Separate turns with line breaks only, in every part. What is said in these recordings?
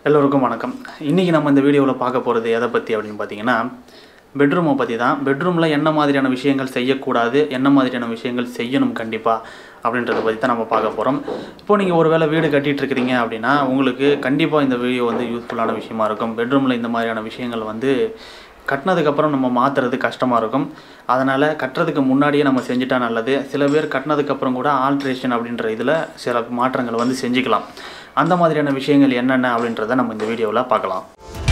எல்லோருக்கும் வணக்கம் இன்றைக்கி நம்ம இந்த வீடியோவில் பார்க்க போகிறது எதை பற்றி அப்படின்னு பார்த்தீங்கன்னா பெட்ரூமை பற்றி தான் பெட்ரூமில் என்ன மாதிரியான விஷயங்கள் செய்யக்கூடாது என்ன மாதிரியான விஷயங்கள் செய்யணும் கண்டிப்பாக அப்படின்றத பற்றி தான் நம்ம பார்க்க போகிறோம் இப்போது நீங்கள் ஒரு வேளை வீடு கட்டிட்டு இருக்கிறீங்க அப்படின்னா உங்களுக்கு கண்டிப்பாக இந்த வீடியோ வந்து யூஸ்ஃபுல்லான விஷயமா இருக்கும் பெட்ரூமில் இந்த மாதிரியான விஷயங்கள் வந்து கட்டினதுக்கப்புறம் நம்ம மாற்றுறது கஷ்டமாக இருக்கும் அதனால் கட்டுறதுக்கு முன்னாடியே நம்ம செஞ்சுட்டா நல்லது சில பேர் கட்டினதுக்கப்புறம் கூட ஆல்ட்ரேஷன் அப்படின்ற இதில் சில மாற்றங்களை வந்து செஞ்சுக்கலாம் அந்த மாதிரியான விஷயங்கள் என்னென்ன அப்படின்றத நம்ம இந்த வீடியோவில் பார்க்கலாம்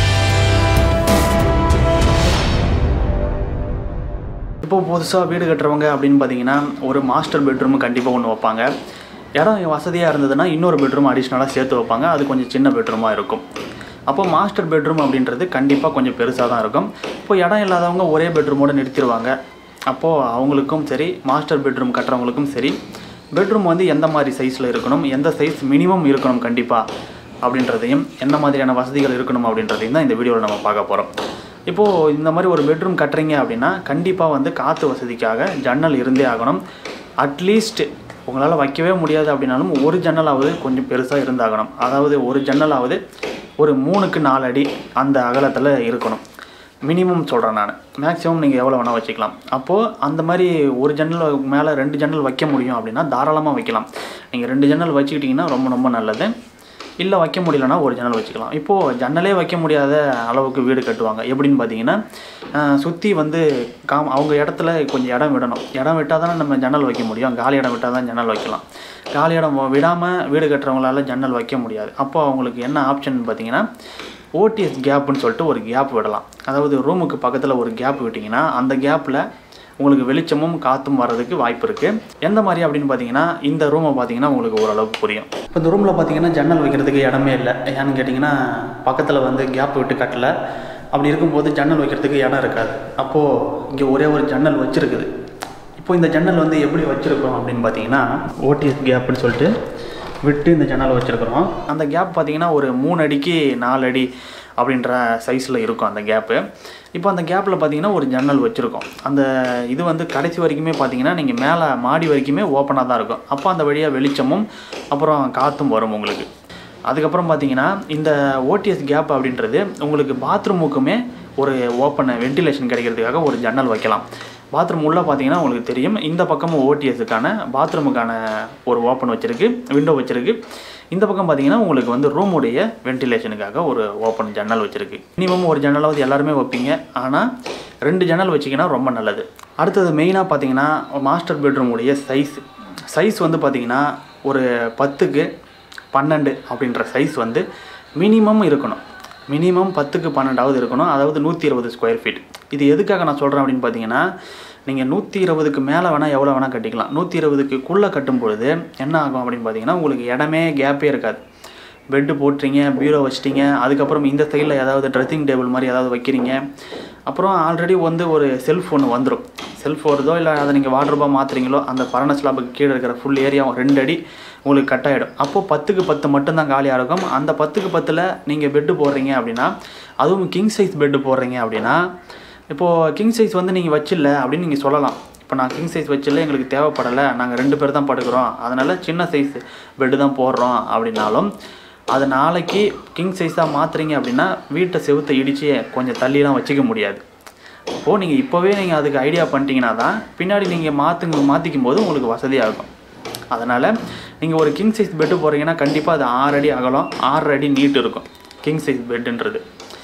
இப்போ புதுசாக வீடு கட்டுறவங்க அப்படின்னு பார்த்தீங்கன்னா ஒரு மாஸ்டர் பெட்ரூம் கண்டிப்பாக ஒன்று வைப்பாங்க இடம் வசதியாக இருந்ததுன்னா இன்னொரு பெட்ரூம் அடிஷ்னலாக சேர்த்து வைப்பாங்க அது கொஞ்சம் சின்ன பெட்ரூமாக இருக்கும் அப்போ மாஸ்டர் பெட்ரூம் அப்படின்றது கண்டிப்பாக கொஞ்சம் பெருசாக தான் இருக்கும் இப்போ இடம் இல்லாதவங்க ஒரே பெட்ரூமோடு நிறுத்திடுவாங்க அப்போது அவங்களுக்கும் சரி மாஸ்டர் பெட்ரூம் கட்டுறவங்களுக்கும் சரி பெட்ரூம் வந்து எந்த மாதிரி சைஸில் இருக்கணும் எந்த சைஸ் மினிமம் இருக்கணும் கண்டிப்பாக அப்படின்றதையும் என்ன மாதிரியான வசதிகள் இருக்கணும் அப்படின்றதையும் தான் இந்த வீடியோவில் நம்ம பார்க்க போகிறோம் இப்போது இந்த மாதிரி ஒரு பெட்ரூம் கட்டுறீங்க அப்படின்னா கண்டிப்பாக வந்து காற்று வசதிக்காக ஜன்னல் இருந்தே ஆகணும் அட்லீஸ்ட் உங்களால் வைக்கவே முடியாது அப்படின்னாலும் ஒரு ஜன்னலாவது கொஞ்சம் பெருசாக இருந்தாகணும் அதாவது ஒரு ஜன்னலாவது ஒரு மூணுக்கு நாலு அடி அந்த அகலத்தில் இருக்கணும் மினிமம் சொல்கிறேன் நான் மேக்ஸிமம் நீங்கள் எவ்வளோ வேணால் வச்சுக்கலாம் அப்போது அந்த மாதிரி ஒரு ஜன்னல் மேலே ரெண்டு ஜன்னல் வைக்க முடியும் அப்படின்னா தாராளமாக வைக்கலாம் நீங்கள் ரெண்டு ஜன்னல் வச்சுக்கிட்டிங்கன்னா ரொம்ப ரொம்ப நல்லது இல்லை வைக்க முடியலன்னா ஒரு ஜன்னல் வச்சுக்கலாம் இப்போது ஜன்னலே வைக்க முடியாத அளவுக்கு வீடு கட்டுவாங்க எப்படின்னு பார்த்தீங்கன்னா சுற்றி வந்து காம் அவங்க இடத்துல கொஞ்சம் இடம் விடணும் இடம் விட்டால் தானே நம்ம ஜன்னல் வைக்க முடியும் காலி இடம் விட்டால் தான் ஜன்னல் வைக்கலாம் காலி இடம் விடாமல் வீடு கட்டுறவங்களால ஜன்னல் வைக்க முடியாது அப்போ அவங்களுக்கு என்ன ஆப்ஷன் பார்த்தீங்கன்னா ஓடிஎஸ் கேப்புன்னு சொல்லிட்டு ஒரு கேப் விடலாம் அதாவது ரூமுக்கு பக்கத்தில் ஒரு கேப் விட்டிங்கன்னா அந்த கேப்பில் உங்களுக்கு வெளிச்சமும் காற்றும் வர்றதுக்கு வாய்ப்பு இருக்குது எந்த மாதிரி அப்படின்னு பார்த்தீங்கன்னா இந்த ரூமை பார்த்தீங்கன்னா உங்களுக்கு ஓரளவுக்கு புரியும் இப்போ இந்த ரூமில் பார்த்தீங்கன்னா ஜன்னல் வைக்கிறதுக்கு இடமே இல்லை ஏன்னு கேட்டிங்கன்னா பக்கத்தில் வந்து கேப் விட்டு கட்டல அப்படி இருக்கும்போது ஜன்னல் வைக்கிறதுக்கு இடம் இருக்காது அப்போது இங்கே ஒரே ஒரு ஜன்னல் வச்சுருக்குது இப்போ இந்த ஜன்னல் வந்து எப்படி வச்சுருக்கோம் அப்படின்னு பார்த்தீங்கன்னா ஓடிஎஸ் கேப்புன்னு சொல்லிட்டு விட்டு இந்த ஜன்னல் வச்சுருக்குறோம் அந்த கேப் பார்த்தீங்கன்னா ஒரு மூணு அடிக்கு நாலு அடி அப்படின்ற சைஸில் இருக்கும் அந்த கேப்பு இப்போ அந்த கேப்பில் பார்த்தீங்கன்னா ஒரு ஜன்னல் வச்சுருக்கோம் அந்த இது வந்து கடைசி வரைக்குமே பார்த்தீங்கன்னா நீங்கள் மேலே மாடி வரைக்குமே ஓப்பனாக தான் இருக்கும் அப்போ அந்த வழியாக வெளிச்சமும் அப்புறம் காற்றும் வரும் உங்களுக்கு அதுக்கப்புறம் பார்த்தீங்கன்னா இந்த ஓடிஎஸ் கேப் அப்படின்றது உங்களுக்கு பாத்ரூமுக்குமே ஒரு ஓப்பன் வென்டிலேஷன் கிடைக்கிறதுக்காக ஒரு ஜன்னல் வைக்கலாம் பாத்ரூம் உள்ளே பார்த்தீங்கன்னா உங்களுக்கு தெரியும் இந்த பக்கமும் ஓடிஎஸுக்கான பாத்ரூமுக்கான ஒரு ஓப்பன் வச்சுருக்கு விண்டோ வச்சுருக்கு இந்த பக்கம் பார்த்தீங்கன்னா உங்களுக்கு வந்து ரூமுடைய வென்டிலேஷனுக்காக ஒரு ஓப்பன் ஜன்னல் வச்சுருக்கு மினிமம் ஒரு ஜன்னலாவது எல்லாருமே வைப்பீங்க ஆனால் ரெண்டு ஜன்னல் வச்சிங்கன்னா ரொம்ப நல்லது அடுத்தது மெயினாக பார்த்தீங்கன்னா மாஸ்டர் பெட்ரூமுடைய சைஸ் சைஸ் வந்து பார்த்தீங்கன்னா ஒரு பத்துக்கு பன்னெண்டு அப்படின்ற சைஸ் வந்து மினிமம் இருக்கணும் மினிமம் பத்துக்கு பன்னெண்டாவது இருக்கணும் அதாவது நூற்றி இருபது ஸ்கொயர் ஃபீட் இது எதுக்காக நான் சொல்கிறேன் அப்படின்னு பார்த்தீங்கன்னா நீங்கள் நூற்றி இருபதுக்கு மேலே வேணால் எவ்வளோ வேணால் கட்டிக்கலாம் நூற்றி இருபதுக்குள்ளே கட்டும் பொழுது என்ன ஆகும் அப்படின்னு பார்த்தீங்கன்னா உங்களுக்கு இடமே கேப்பே இருக்காது பெட்டு போட்டுறீங்க பீரோ வச்சிட்டிங்க அதுக்கப்புறம் இந்த சைடில் ஏதாவது ட்ரெஸ்ஸிங் டேபிள் மாதிரி ஏதாவது வைக்கிறீங்க அப்புறம் ஆல்ரெடி வந்து ஒரு செல்ஃப் ஒன்று வந்துடும் செல்ஃப் வருதோ இல்லை அதை நீங்கள் வாட்ரூபாக மாற்றுறீங்களோ அந்த பரண ஸ்லாபுக்கு கீழே இருக்கிற ஃபுல் ஏரியாவும் ரெண்டு அடி உங்களுக்கு கட் ஆகிடும் அப்போது பத்துக்கு பத்து மட்டும்தான் காலியாக இருக்கும் அந்த பத்துக்கு பத்தில் நீங்கள் பெட்டு போடுறீங்க அப்படின்னா அதுவும் கிங் சைஸ் பெட்டு போடுறீங்க அப்படின்னா இப்போது கிங் சைஸ் வந்து நீங்கள் வச்சில்ல அப்படின்னு நீங்கள் சொல்லலாம் இப்போ நான் கிங் சைஸ் வச்சில்ல எங்களுக்கு தேவைப்படலை நாங்கள் ரெண்டு பேர் தான் படுக்கிறோம் அதனால் சின்ன சைஸ் பெட்டு தான் போடுறோம் அப்படின்னாலும் அது நாளைக்கு கிங் சைஸாக மாற்றுறீங்க அப்படின்னா வீட்டை செவுத்தை இடித்து கொஞ்சம் தள்ளிலாம் வச்சுக்க முடியாது இப்போது நீங்கள் இப்போவே நீங்கள் அதுக்கு ஐடியா பண்ணிட்டீங்கன்னா தான் பின்னாடி நீங்கள் மாற்றுங்க மாற்றிக்கும் போது உங்களுக்கு வசதியாக இருக்கும் அதனால் நீங்கள் ஒரு கிங் சைஸ் பெட்டு போகிறீங்கன்னா கண்டிப்பாக அது ஆறு அடி அகலம் ஆறு அடி நீட் இருக்கும் கிங் சைஸ் பெட்டுன்றது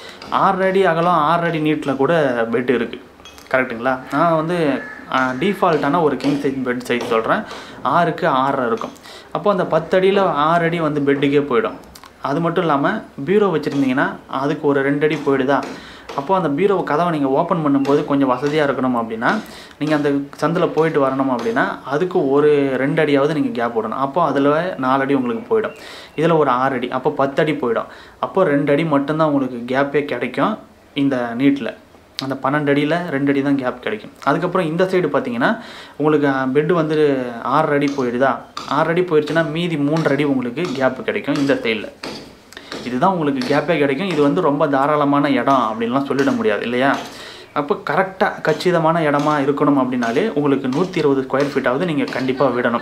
ஆறு அடி அகலம் ஆறு அடி நீட்டில் கூட பெட்டு இருக்குது கரெக்டுங்களா நான் வந்து டிஃபால்ட்டான ஒரு கிங் சைஸ் பெட் சைஸ் சொல்கிறேன் ஆறுக்கு ஆறரை இருக்கும் அப்போ அந்த பத்து அடியில் ஆறு அடி வந்து பெட்டுக்கே போயிடும் அது மட்டும் இல்லாமல் பீரோ வச்சுருந்தீங்கன்னா அதுக்கு ஒரு ரெண்டு அடி போயிடுதா அப்போது அந்த பீரோ கதவை நீங்கள் ஓப்பன் பண்ணும்போது கொஞ்சம் வசதியாக இருக்கணும் அப்படின்னா நீங்கள் அந்த சந்தில் போயிட்டு வரணும் அப்படின்னா அதுக்கு ஒரு ரெண்டு அடியாவது நீங்கள் கேப் விடணும் அப்போ அதில் நாலு அடி உங்களுக்கு போயிடும் இதில் ஒரு ஆறு அடி அப்போ பத்து அடி போயிடும் அப்போ ரெண்டு அடி மட்டும்தான் உங்களுக்கு கேப்பே கிடைக்கும் இந்த நீட்டில் அந்த பன்னெண்டு அடியில் ரெண்டு அடி தான் கேப் கிடைக்கும் அதுக்கப்புறம் இந்த சைடு பார்த்தீங்கன்னா உங்களுக்கு பெட்டு வந்து ஆறு அடி போயிடுதா ஆறு அடி போயிடுச்சுன்னா மீதி மூன்று அடி உங்களுக்கு கேப் கிடைக்கும் இந்த சைடில் இதுதான் உங்களுக்கு கேப்பே கிடைக்கும் இது வந்து ரொம்ப தாராளமான இடம் அப்படின்லாம் சொல்லிட முடியாது இல்லையா அப்போ கரெக்டாக கச்சிதமான இடமா இருக்கணும் அப்படின்னாலே உங்களுக்கு நூற்றி இருபது ஸ்கொயர் ஃபீட்டாவது நீங்கள் கண்டிப்பாக விடணும்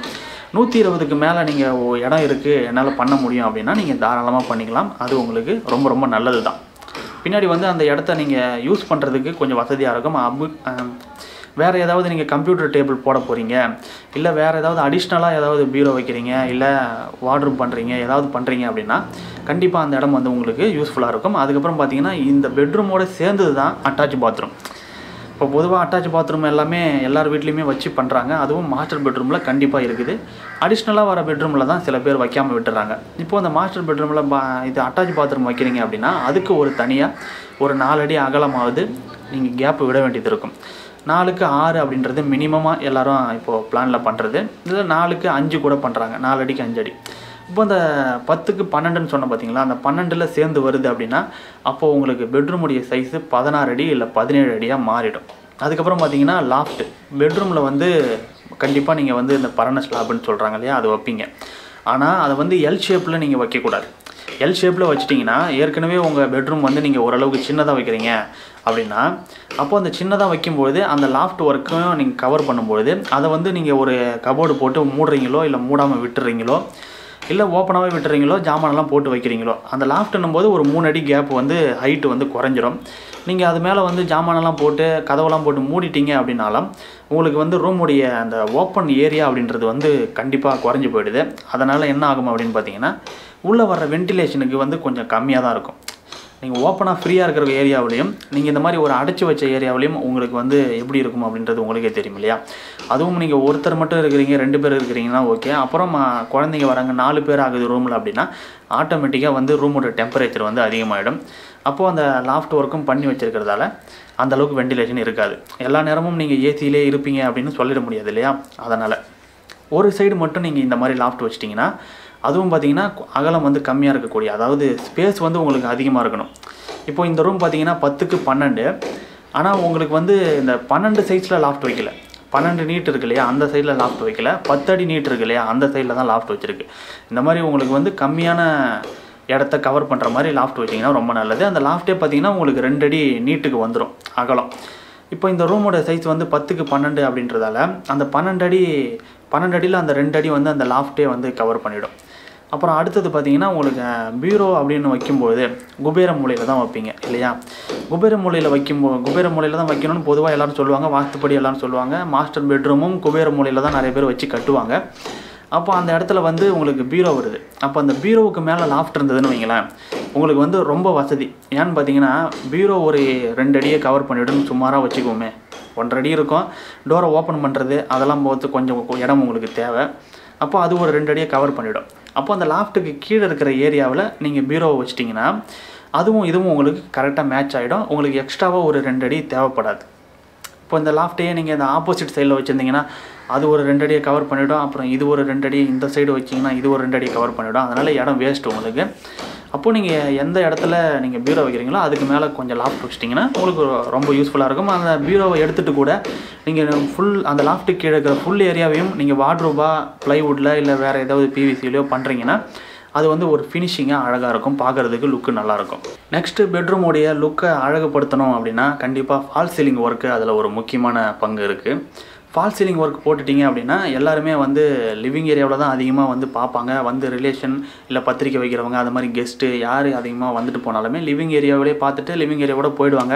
நூற்றி இருபதுக்கு மேலே நீங்கள் இடம் இருக்குது என்னால் பண்ண முடியும் அப்படின்னா நீங்கள் தாராளமாக பண்ணிக்கலாம் அது உங்களுக்கு ரொம்ப ரொம்ப நல்லது தான் பின்னாடி வந்து அந்த இடத்த நீங்கள் யூஸ் பண்ணுறதுக்கு கொஞ்சம் வசதியாக இருக்கும் அபு அஹ், வேறு ஏதாவது நீங்கள் கம்ப்யூட்டர் டேபிள் போட போகிறீங்க இல்லை வேறு ஏதாவது அடிஷ்னலாக ஏதாவது பீரோ வைக்கிறீங்க இல்லை வார்ட்ரூம் பண்ணுறீங்க ஏதாவது பண்ணுறீங்க அப்படின்னா கண்டிப்பாக அந்த இடம் வந்து உங்களுக்கு யூஸ்ஃபுல்லாக இருக்கும் அதுக்கப்புறம் பார்த்தீங்கன்னா இந்த பெட்ரூமோட சேர்ந்தது தான் அட்டாச் பாத்ரூம் இப்போ பொதுவாக அட்டாச் பாத்ரூம் எல்லாமே எல்லார் வீட்லேயுமே வச்சு பண்ணுறாங்க அதுவும் மாஸ்டர் பெட்ரூமில் கண்டிப்பாக இருக்குது அடிஷ்னலாக வர பெட்ரூமில் தான் சில பேர் வைக்காமல் விட்டுறாங்க இப்போ அந்த மாஸ்டர் பெட்ரூமில் பா இது அட்டாச் பாத்ரூம் வைக்கிறீங்க அப்படின்னா அதுக்கு ஒரு தனியாக ஒரு நாலடி அகலமாவது நீங்கள் கேப் விட வேண்டியது இருக்கும் நாலுக்கு ஆறு அப்படின்றது மினிமமாக எல்லாரும் இப்போது பிளானில் பண்ணுறது இதில் நாலுக்கு அஞ்சு கூட பண்ணுறாங்க நாலு அடிக்கு அஞ்சு அடி இப்போ அந்த பத்துக்கு பன்னெண்டுன்னு சொன்ன பார்த்தீங்களா அந்த பன்னெண்டில் சேர்ந்து வருது அப்படின்னா அப்போது உங்களுக்கு பெட்ரூமுடைய சைஸு பதினாறு அடி இல்லை பதினேழு அடியாக மாறிடும் அதுக்கப்புறம் பார்த்தீங்கன்னா லாஃப்ட் பெட்ரூமில் வந்து கண்டிப்பாக நீங்கள் வந்து இந்த பரண ஸ்லாப்னு சொல்கிறாங்க இல்லையா அது வைப்பீங்க ஆனால் அதை வந்து எல் ஷேப்பில் நீங்கள் வைக்கக்கூடாது எல் ஷேப்பில் வச்சிட்டிங்கன்னா ஏற்கனவே உங்கள் பெட்ரூம் வந்து நீங்கள் ஓரளவுக்கு சின்னதாக வைக்கிறீங்க அப்படின்னா அப்போ அந்த சின்னதாக வைக்கும்போது அந்த லாஃப்ட் ஒர்க்கும் நீங்கள் கவர் பண்ணும்பொழுது அதை வந்து நீங்கள் ஒரு கபோர்டு போட்டு மூடுறீங்களோ இல்லை மூடாமல் விட்டுறீங்களோ இல்லை ஓப்பனாகவே விட்டுறீங்களோ ஜாமானெல்லாம் போட்டு வைக்கிறீங்களோ அந்த லாஃப்ட்னும் போது ஒரு மூணு அடி கேப் வந்து ஹைட்டு வந்து குறைஞ்சிரும் நீங்கள் அது மேலே வந்து ஜாமானெல்லாம் போட்டு கதவெல்லாம் போட்டு மூடிட்டீங்க அப்படின்னாலும் உங்களுக்கு வந்து ரூமுடைய அந்த ஓப்பன் ஏரியா அப்படின்றது வந்து கண்டிப்பாக குறைஞ்சி போயிடுது அதனால் என்ன ஆகும் அப்படின்னு பார்த்தீங்கன்னா உள்ளே வர்ற வென்டிலேஷனுக்கு வந்து கொஞ்சம் கம்மியாக தான் இருக்கும் நீங்கள் ஓப்பனாக ஃப்ரீயாக இருக்கிற ஏரியாவிலையும் நீங்கள் இந்த மாதிரி ஒரு அடைச்சி வச்ச ஏரியாவிலையும் உங்களுக்கு வந்து எப்படி இருக்கும் அப்படின்றது உங்களுக்கே தெரியும் இல்லையா அதுவும் நீங்கள் ஒருத்தர் மட்டும் இருக்கிறீங்க ரெண்டு பேர் இருக்கிறீங்கன்னா ஓகே அப்புறம் ஆ, குழந்தைங்க வராங்க நாலு பேர் ஆகுது ரூமில் அப்படின்னா ஆட்டோமேட்டிக்காக வந்து ரூமோட டெம்பரேச்சர் வந்து அதிகமாகிடும் அப்போது அந்த லாஃப்ட் ஒர்க்கும் பண்ணி வச்சிருக்கிறதால அந்த அளவுக்கு வென்டிலேஷன் இருக்காது எல்லா நேரமும் நீங்கள் ஏசியிலே இருப்பீங்க அப்படின்னு சொல்லிட முடியாது இல்லையா அதனால் ஒரு சைடு மட்டும் நீங்கள் இந்த மாதிரி லாஃப்ட் வச்சிட்டிங்கன்னா அதுவும் பார்த்தீங்கன்னா அகலம் வந்து கம்மியாக இருக்கக்கூடிய அதாவது ஸ்பேஸ் வந்து உங்களுக்கு அதிகமாக இருக்கணும் இப்போ இந்த ரூம் பார்த்தீங்கன்னா பத்துக்கு பன்னெண்டு ஆனால் உங்களுக்கு வந்து இந்த பன்னெண்டு சைஸில் லாஃப்ட் வைக்கல பன்னெண்டு நீட் இருக்கு இல்லையா அந்த சைடில் லாஃப்ட் வைக்கல பத்தடி நீட் இருக்கு இல்லையா அந்த சைடில் தான் லாஃப்ட் வச்சிருக்கு இந்த மாதிரி உங்களுக்கு வந்து கம்மியான இடத்த கவர் பண்ணுற மாதிரி லாஃப்ட் வச்சிங்கன்னா ரொம்ப நல்லது அந்த லாஃப்ட்டே பார்த்தீங்கன்னா உங்களுக்கு ரெண்டு அடி நீட்டுக்கு வந்துடும் அகலம் இப்போ இந்த ரூமோட சைஸ் வந்து பத்துக்கு பன்னெண்டு அப்படின்றதால அந்த பன்னெண்டு அடி பன்னெண்டு அடியில் அந்த ரெண்டு அடி வந்து அந்த லாஃப்ட்டே வந்து கவர் பண்ணிடும் அப்புறம் அடுத்தது பார்த்தீங்கன்னா உங்களுக்கு பீரோ அப்படின்னு வைக்கும்போது குபேர மூலையில் தான் வைப்பீங்க இல்லையா குபேர மூலையில் வைக்கும்போது குபேர மூலையில் தான் வைக்கணும்னு பொதுவாக எல்லாரும் சொல்லுவாங்க வாஸ்துப்படி எல்லாரும் சொல்லுவாங்க மாஸ்டர் பெட்ரூமும் குபேர மூலையில் தான் நிறைய பேர் வச்சு கட்டுவாங்க அப்போ அந்த இடத்துல வந்து உங்களுக்கு பீரோ வருது அப்போ அந்த பீரோவுக்கு மேலே லாஃப்ட் இருந்ததுன்னு வைங்களேன் உங்களுக்கு வந்து ரொம்ப வசதி ஏன்னு பார்த்தீங்கன்னா பீரோ ஒரு ரெண்டு அடியை கவர் பண்ணிவிடும் சுமாராக வச்சுக்குவோமே ஒன்றரை அடி இருக்கும் டோரை ஓப்பன் பண்ணுறது அதெல்லாம் போகிறது கொஞ்சம் இடம் உங்களுக்கு தேவை அப்போ அது ஒரு ரெண்டு அடியை கவர் பண்ணிவிடும் அப்போ அந்த லாஃப்ட்டுக்கு கீழே இருக்கிற ஏரியாவில் நீங்கள் பீரோவை வச்சிட்டிங்கன்னா அதுவும் இதுவும் உங்களுக்கு கரெக்டாக மேட்ச் ஆகிடும் உங்களுக்கு எக்ஸ்ட்ராவாக ஒரு ரெண்டு அடி தேவைப்படாது இப்போ இந்த லாஃப்ட்டையே நீங்கள் இந்த ஆப்போசிட் சைடில் வச்சுருந்தீங்கன்னா அது ஒரு ரெண்டு அடியை கவர் பண்ணிவிடும் அப்புறம் இது ஒரு ரெண்டு அடி இந்த சைடு வச்சிங்கன்னா இது ஒரு ரெண்டு அடி கவர் பண்ணிவிடும் அதனால் இடம் வேஸ்ட் உங்களுக்கு அப்போது நீங்கள் எந்த இடத்துல நீங்கள் பீரோ வைக்கிறீங்களோ அதுக்கு மேலே கொஞ்சம் லாஃப்ட் வச்சிட்டிங்கன்னா உங்களுக்கு ரொம்ப யூஸ்ஃபுல்லாக இருக்கும் அந்த பீரோவை எடுத்துகிட்டு கூட நீங்கள் ஃபுல் அந்த லாஃப்ட்டு கீழே இருக்கிற ஃபுல் ஏரியாவையும் நீங்கள் வார்ட்ரூபா ப்ளைவுட்டில் இல்லை வேறு ஏதாவது பிவிசிலையோ பண்ணுறீங்கன்னா அது வந்து ஒரு ஃபினிஷிங்காக அழகாக இருக்கும் பார்க்குறதுக்கு லுக்கு நல்லாயிருக்கும் நெக்ஸ்ட்டு பெட்ரூமுடைய லுக்கை அழகுபடுத்தணும் அப்படின்னா கண்டிப்பாக ஃபால் சீலிங் ஒர்க்கு அதில் ஒரு முக்கியமான பங்கு இருக்குது ஃபால் சீலிங் ஒர்க் போட்டுட்டீங்க அப்படின்னா எல்லாருமே வந்து லிவிங் ஏரியாவில் தான் அதிகமாக வந்து பார்ப்பாங்க வந்து ரிலேஷன் இல்லை பத்திரிக்கை வைக்கிறவங்க அது மாதிரி கெஸ்ட்டு யார் அதிகமாக வந்துட்டு போனாலுமே லிவிங் ஏரியாவிலே பார்த்துட்டு லிவிங் ஏரியாவோட போயிடுவாங்க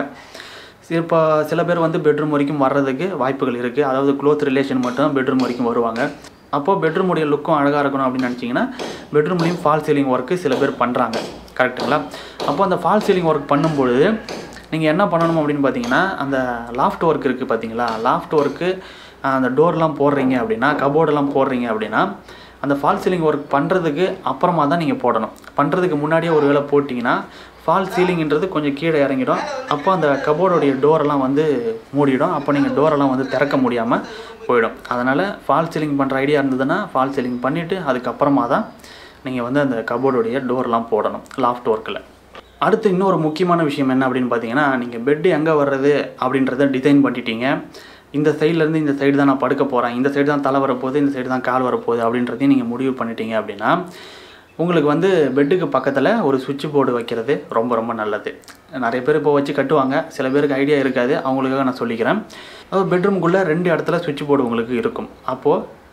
இப்போ சில பேர் வந்து பெட்ரூம் வரைக்கும் வர்றதுக்கு வாய்ப்புகள் இருக்குது அதாவது க்ளோத் ரிலேஷன் மட்டும் பெட்ரூம் வரைக்கும் வருவாங்க அப்போது பெட்ரூமுடைய லுக்கும் அழகாக இருக்கணும் அப்படின்னு நினச்சிங்கன்னா பெட்ரூம்லேயும் ஃபால் சீலிங் ஒர்க்கு சில பேர் பண்ணுறாங்க கரெக்டுங்களா அப்போ அந்த ஃபால் சீலிங் ஒர்க் பண்ணும்பொழுது நீங்கள் என்ன பண்ணணும் அப்படின்னு பார்த்தீங்கன்னா அந்த லாஃப்ட் ஒர்க் இருக்குது பார்த்தீங்களா லாஃப்ட் ஒர்க்கு அந்த டோர்லாம் போடுறீங்க அப்படின்னா கபோர்டெல்லாம் போடுறீங்க அப்படின்னா அந்த ஃபால் சீலிங் ஒர்க் பண்ணுறதுக்கு அப்புறமா தான் நீங்கள் போடணும் பண்ணுறதுக்கு முன்னாடியே ஒரு வேளை போட்டிங்கன்னா ஃபால் சீலிங்ன்றது கொஞ்சம் கீழே இறங்கிடும் அப்போ அந்த கபோர்டோடைய டோரெல்லாம் வந்து மூடிடும் அப்போ நீங்கள் டோரெல்லாம் வந்து திறக்க முடியாமல் போயிடும் அதனால் ஃபால் சீலிங் பண்ணுற ஐடியா இருந்ததுன்னா ஃபால் சீலிங் பண்ணிவிட்டு அதுக்கப்புறமா தான் நீங்கள் வந்து அந்த கபோர்டுடைய டோர்லாம் போடணும் லாஃப்ட் ஒர்க்கில் அடுத்து இன்னொரு முக்கியமான விஷயம் என்ன அப்படின்னு பார்த்தீங்கன்னா நீங்கள் பெட்டு எங்கே வர்றது அப்படின்றத டிசைன் பண்ணிட்டீங்க இந்த சைட்லேருந்து இந்த சைடு தான் நான் படுக்க போகிறேன் இந்த சைடு தான் தலை வரப்போகுது இந்த சைடு தான் கால் வரப்போகுது அப்படின்றதையும் நீங்கள் முடிவு பண்ணிட்டீங்க அப்படின்னா உங்களுக்கு வந்து பெட்டுக்கு பக்கத்தில் ஒரு சுவிட்ச் போர்டு வைக்கிறது ரொம்ப ரொம்ப நல்லது நிறைய பேர் இப்போ வச்சு கட்டுவாங்க சில பேருக்கு ஐடியா இருக்காது அவங்களுக்காக நான் சொல்லிக்கிறேன் அதாவது பெட்ரூம்குள்ளே ரெண்டு இடத்துல சுவிட்ச் போர்டு உங்களுக்கு இருக்கும் அப்போது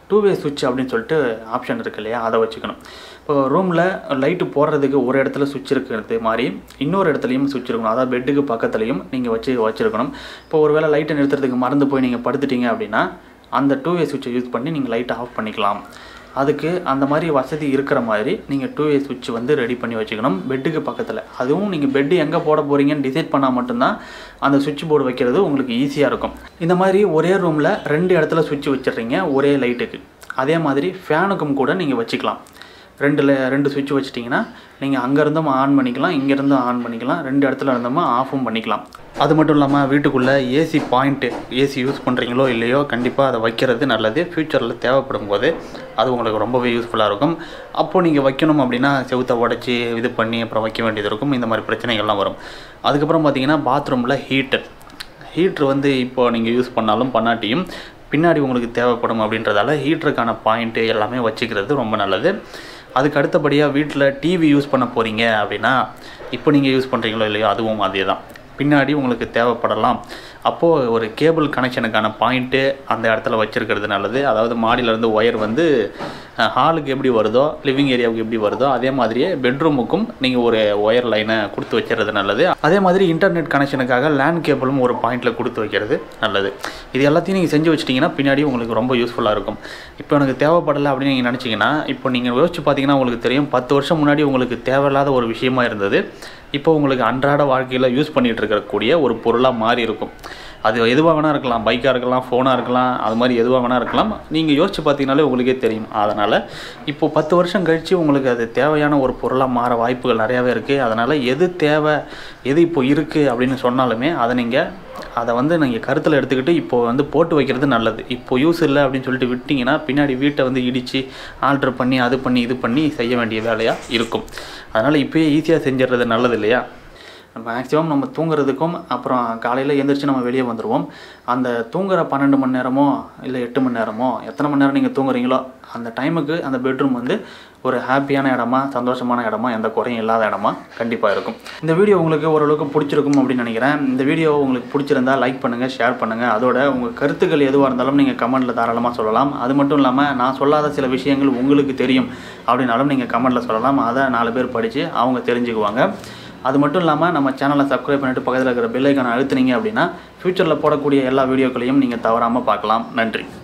டூ வே சுவிட்ச் அப்படின்னு சொல்லிட்டு ஆப்ஷன் இருக்கு இல்லையா அதை வச்சுக்கணும் இப்போ ரூமில் லைட்டு போடுறதுக்கு ஒரு இடத்துல சுவிட்ச் இருக்கிறது மாதிரி இன்னொரு இடத்துலையும் சுவிட்ச் இருக்கணும் அதாவது பெட்டுக்கு பக்கத்துலையும் நீங்கள் வச்சு வச்சுருக்கணும் இப்போ ஒரு வேளை லைட்டை நிறுத்துறதுக்கு மறந்து போய் நீங்கள் படுத்துட்டீங்க அப்படின்னா அந்த டூ வே சுவிட்சை யூஸ் பண்ணி நீங்கள் லைட்டை ஆஃப் பண்ணிக்கலாம் அதுக்கு அந்த மாதிரி வசதி இருக்கிற மாதிரி நீங்கள் டூ வே சுவிட்ச் வந்து ரெடி பண்ணி வச்சுக்கணும் பெட்டுக்கு பக்கத்தில் அதுவும் நீங்கள் பெட்டு எங்கே போட போகிறீங்கன்னு டிசைட் பண்ணால் மட்டும்தான் அந்த சுவிட்ச் போர்டு வைக்கிறது உங்களுக்கு ஈஸியாக இருக்கும் இந்த மாதிரி ஒரே ரூமில் ரெண்டு இடத்துல சுவிட்ச் வச்சிடுறீங்க ஒரே லைட்டுக்கு அதே மாதிரி ஃபேனுக்கும் கூட நீங்கள் வச்சுக்கலாம் ரெண்டில் ரெண்டு சுவிட்ச் வச்சிட்டிங்கன்னா நீங்கள் அங்கேருந்தும் ஆன் பண்ணிக்கலாம் இங்கேருந்தும் ஆன் பண்ணிக்கலாம் ரெண்டு இடத்துல இருந்தோமா ஆஃபும் பண்ணிக்கலாம் அது மட்டும் இல்லாமல் வீட்டுக்குள்ளே ஏசி பாயிண்ட்டு ஏசி யூஸ் பண்ணுறீங்களோ இல்லையோ கண்டிப்பாக அதை வைக்கிறது நல்லது ஃப்யூச்சரில் தேவைப்படும் போது அது உங்களுக்கு ரொம்பவே யூஸ்ஃபுல்லாக இருக்கும் அப்போது நீங்கள் வைக்கணும் அப்படின்னா செவுத்தை உடச்சி இது பண்ணி அப்புறம் வைக்க வேண்டியது இருக்கும் இந்த மாதிரி பிரச்சனைகள்லாம் வரும் அதுக்கப்புறம் பார்த்தீங்கன்னா பாத்ரூமில் ஹீட்டர் ஹீட்ரு வந்து இப்போ நீங்கள் யூஸ் பண்ணாலும் பண்ணாட்டியும் பின்னாடி உங்களுக்கு தேவைப்படும் அப்படின்றதால ஹீட்டருக்கான பாயிண்ட்டு எல்லாமே வச்சுக்கிறது ரொம்ப நல்லது அதுக்கு அடுத்தபடியாக வீட்டில் டிவி யூஸ் பண்ண போகிறீங்க அப்படின்னா இப்போ நீங்கள் யூஸ் பண்ணுறீங்களோ இல்லையோ அதுவும் அதே தான் பின்னாடி உங்களுக்கு தேவைப்படலாம் அப்போது ஒரு கேபிள் கனெக்ஷனுக்கான பாயிண்ட்டு அந்த இடத்துல வச்சுருக்கிறது நல்லது அதாவது மாடியிலேருந்து ஒயர் வந்து ஹாலுக்கு எப்படி வருதோ லிவிங் ஏரியாவுக்கு எப்படி வருதோ அதே மாதிரியே பெட்ரூமுக்கும் நீங்கள் ஒரு ஒயர் லைனை கொடுத்து வச்சுறது நல்லது அதே மாதிரி இன்டர்நெட் கனெக்ஷனுக்காக லேண்ட் கேபிளும் ஒரு பாயிண்டில் கொடுத்து வைக்கிறது நல்லது இது எல்லாத்தையும் நீங்கள் செஞ்சு வச்சிட்டிங்கன்னா பின்னாடி உங்களுக்கு ரொம்ப யூஸ்ஃபுல்லாக இருக்கும் இப்போ எனக்கு தேவைப்படலை அப்படின்னு நீங்கள் நினச்சிங்கன்னா இப்போ நீங்கள் யோசிச்சு பார்த்தீங்கன்னா உங்களுக்கு தெரியும் பத்து வருஷம் முன்னாடி உங்களுக்கு தேவையில்லாத ஒரு விஷயமா இருந்தது இப்போ உங்களுக்கு அன்றாட வாழ்க்கையில் யூஸ் பண்ணிகிட்டு இருக்கக்கூடிய ஒரு பொருளாக மாறி இருக்கும் அது எதுவாக வேணால் இருக்கலாம் பைக்காக இருக்கலாம் ஃபோனாக இருக்கலாம் அது மாதிரி எதுவாக வேணால் இருக்கலாம் நீங்கள் யோசிச்சு பார்த்தீங்கனாலே உங்களுக்கே தெரியும் அதனால் இப்போ பத்து வருஷம் கழித்து உங்களுக்கு அது தேவையான ஒரு பொருளாக மாற வாய்ப்புகள் நிறையாவே இருக்குது அதனால் எது தேவை எது இப்போ இருக்குது அப்படின்னு சொன்னாலுமே அதை நீங்கள் அதை வந்து நீங்கள் கருத்தில் எடுத்துக்கிட்டு இப்போ வந்து போட்டு வைக்கிறது நல்லது இப்போ யூஸ் இல்லை அப்படின்னு சொல்லிட்டு விட்டிங்கன்னா பின்னாடி வீட்டை வந்து இடித்து ஆல்ட்ரு பண்ணி அது பண்ணி இது பண்ணி செய்ய வேண்டிய வேலையாக இருக்கும் அதனால் இப்போயே ஈஸியாக செஞ்சிடுறது நல்லது இல்லையா மேக்ஸிமம் நம்ம தூங்குறதுக்கும் அப்புறம் காலையில் எழுந்திரிச்சு நம்ம வெளியே வந்துடுவோம் அந்த தூங்குற பன்னெண்டு மணி நேரமோ இல்லை எட்டு மணி நேரமோ எத்தனை மணி நேரம் நீங்கள் தூங்குறீங்களோ அந்த டைமுக்கு அந்த பெட்ரூம் வந்து ஒரு ஹாப்பியான இடமா சந்தோஷமான இடமா எந்த குறையும் இல்லாத இடமா கண்டிப்பாக இருக்கும் இந்த வீடியோ உங்களுக்கு ஓரளவுக்கு பிடிச்சிருக்கும் அப்படின்னு நினைக்கிறேன் இந்த வீடியோ உங்களுக்கு பிடிச்சிருந்தா லைக் பண்ணுங்கள் ஷேர் பண்ணுங்கள் அதோட உங்கள் கருத்துக்கள் எதுவாக இருந்தாலும் நீங்கள் கமெண்ட்டில் தாராளமாக சொல்லலாம் அது மட்டும் இல்லாமல் நான் சொல்லாத சில விஷயங்கள் உங்களுக்கு தெரியும் அப்படின்னாலும் நீங்கள் கமெண்ட்டில் சொல்லலாம் அதை நாலு பேர் படித்து அவங்க தெரிஞ்சுக்குவாங்க அது மட்டும் இல்லாமல் நம்ம சேனலை சப்ஸ்கிரைப் பண்ணிட்டு பக்கத்தில் இருக்கிற பெல் ஐக்கானை அழுத்துனீங்க அப்படின்னா ஃப்யூச்சரில் போடக்கூடிய எல்லா வீடியோக்களையும் நீங்கள் தவறாமல் பார்க்கலாம் நன்றி